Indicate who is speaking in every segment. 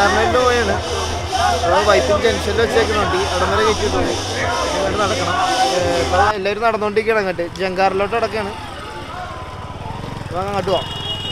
Speaker 1: ചെങ്കാറിനെല്ലാം പോയാണ് അത് വൈപ്പിൻ ജംഗ്ഷനിൽ വെച്ചേക്കുന്ന വണ്ടി അവിടെ വരെ കയറ്റിയിട്ടുണ്ട് അങ്ങോട്ട് നടക്കണം ഇപ്പോൾ എല്ലാവരും നടന്നുകൊണ്ടിരിക്കുകയാണ് അങ്ങോട്ട് ജങ്കാറിലോട്ട് നടക്കുകയാണ് അപ്പോൾ അങ്ങോട്ട് പോവാം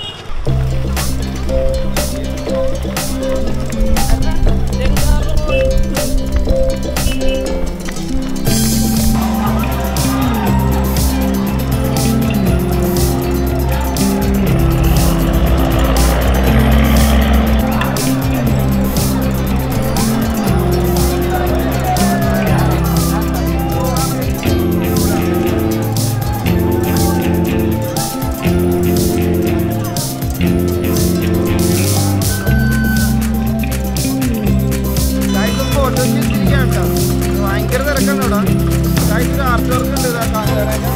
Speaker 1: ഗായ്സ് ഫോട്ടോ എടുത്തിരിക്കുകയാണ് കേട്ടോ ഭയങ്കര തിരക്കാണ് ഇവിടെ ഗായ്സ് ആർട്ട് വർക്ക് ഉണ്ട് ഇതാ കാണാനൊക്കെ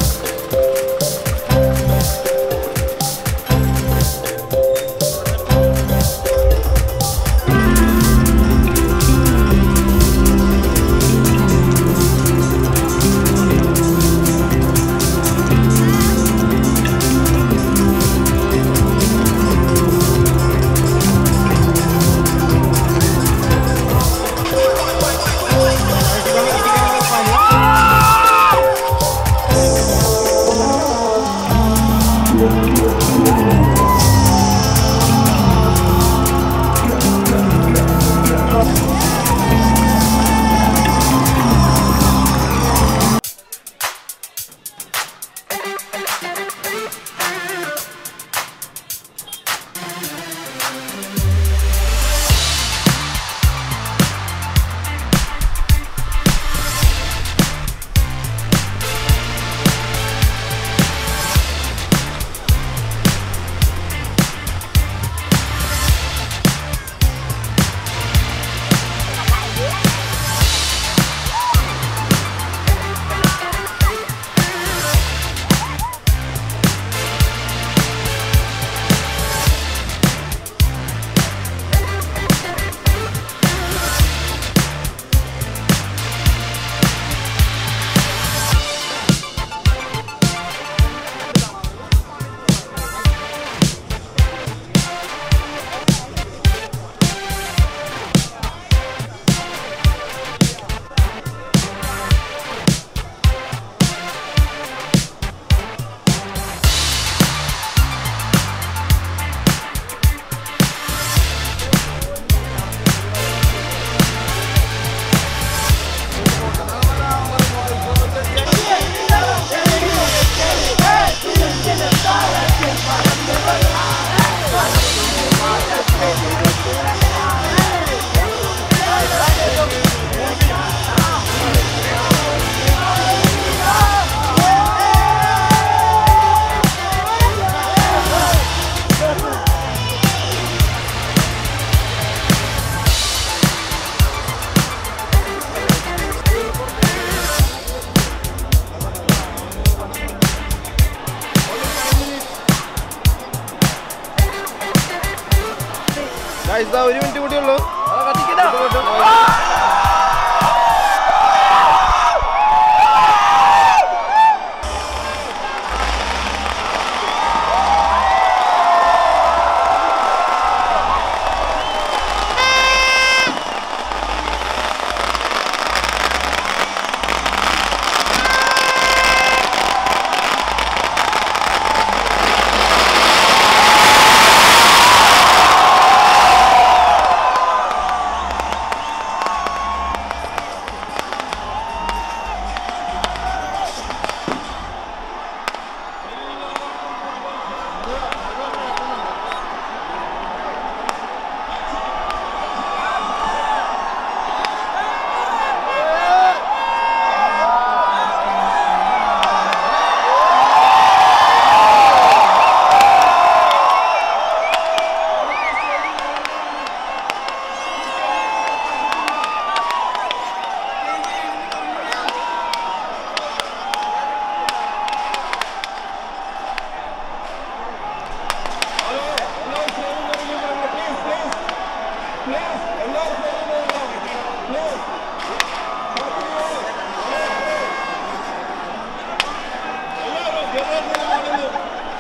Speaker 1: ഗായ്സ് ഇതാ ഒരു മിനിറ്റ് കൂടി ഉള്ളൂ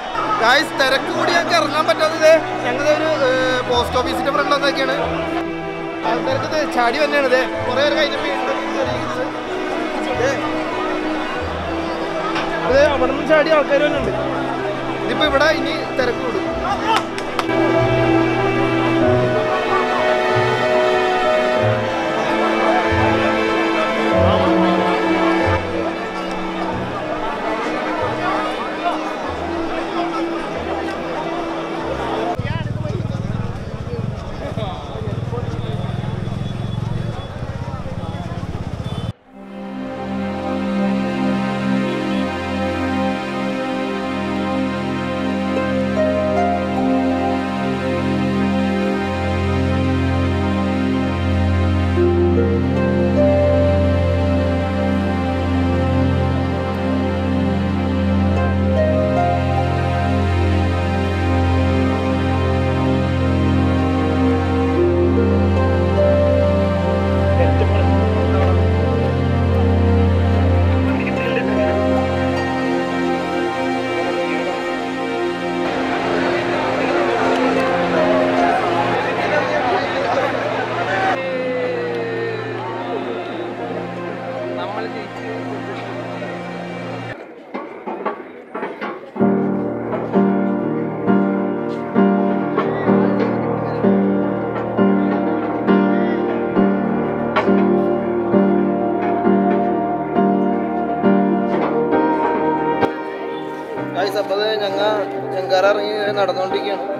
Speaker 1: ഗായ്സ് തിരക്ക് കൂടി ഞങ്ങൾക്ക് ഇറങ്ങാൻ പറ്റാത്തത് ഞങ്ങളുടെ ഒരു പോസ്റ്റ് ഓഫീസിന്റെ ഫ്രണ്ട് വന്നൊക്കെയാണ് ആൾക്കാർക്ക് ഇത് ചാടി തന്നെയാണ് ഇത് കുറേ പേര് കഴിഞ്ഞപ്പോൾ വീണ്ടും ഇത് അവിടെ നിന്ന് ചാടി ആൾക്കാർ തന്നെ ഉണ്ട് ഇതിപ്പോ ഇവിടെ ഇനി തിരക്ക് കൂടും ഗൈസ് അപ്പോൾ ഞങ്ങൾ ചെങ്കാറ ഇറങ്ങി നടന്നുകൊണ്ടിരിക്കുകയാണ്